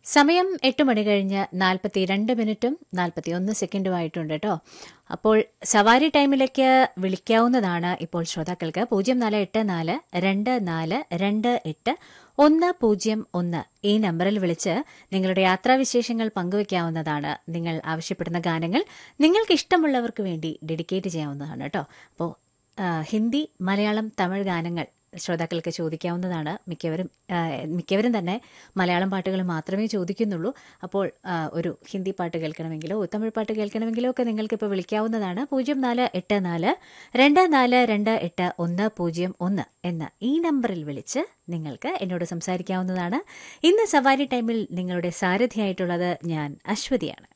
സമയം എട്ട് മണി കഴിഞ്ഞ് നാൽപ്പത്തി രണ്ട് മിനിറ്റും നാൽപ്പത്തി ഒന്ന് സെക്കൻഡും ആയിട്ടുണ്ട് കേട്ടോ അപ്പോൾ സവാരി ടൈമിലേക്ക് വിളിക്കാവുന്നതാണ് ഇപ്പോൾ ശ്രോതാക്കൾക്ക് പൂജ്യം നാല് എട്ട് നാല് രണ്ട് നാല് രണ്ട് എട്ട് ഒന്ന് പൂജ്യം ഒന്ന് ഈ നമ്പറിൽ വിളിച്ച് നിങ്ങളുടെ യാത്രാവിശേഷങ്ങൾ പങ്കുവയ്ക്കാവുന്നതാണ് നിങ്ങൾ ആവശ്യപ്പെടുന്ന ഗാനങ്ങൾ നിങ്ങൾക്ക് ഇഷ്ടമുള്ളവർക്ക് വേണ്ടി ഡെഡിക്കേറ്റ് ചെയ്യാവുന്നതാണ് കേട്ടോ അപ്പോൾ ഹിന്ദി മലയാളം തമിഴ് ഗാനങ്ങൾ ശ്രോതാക്കൾക്ക് ചോദിക്കാവുന്നതാണ് മിക്കവരും ആ, മിക്കവരും തന്നെ മലയാളം പാട്ടുകൾ മാത്രമേ ചോദിക്കുന്നുള്ളൂ അപ്പോൾ ആ, ഒരു ഹിന്ദി പാട്ട് കേൾക്കണമെങ്കിലോ തമിഴ് പാട്ട് കേൾക്കണമെങ്കിലോ ഒക്കെ നിങ്ങൾക്ക് ഇപ്പോൾ വിളിക്കാവുന്നതാണ് പൂജ്യം നാല് എട്ട് നാല് രണ്ട് നാല് രണ്ട് എട്ട് ഒന്ന് പൂജ്യം ഒന്ന് എന്ന ഈ നമ്പറിൽ വിളിച്ച് നിങ്ങൾക്ക് എന്നോട് സംസാരിക്കാവുന്നതാണ് ഇന്ന് സവാരി ടൈമിൽ നിങ്ങളുടെ സാരഥിയായിട്ടുള്ളത് ഞാൻ അശ്വതിയാണ്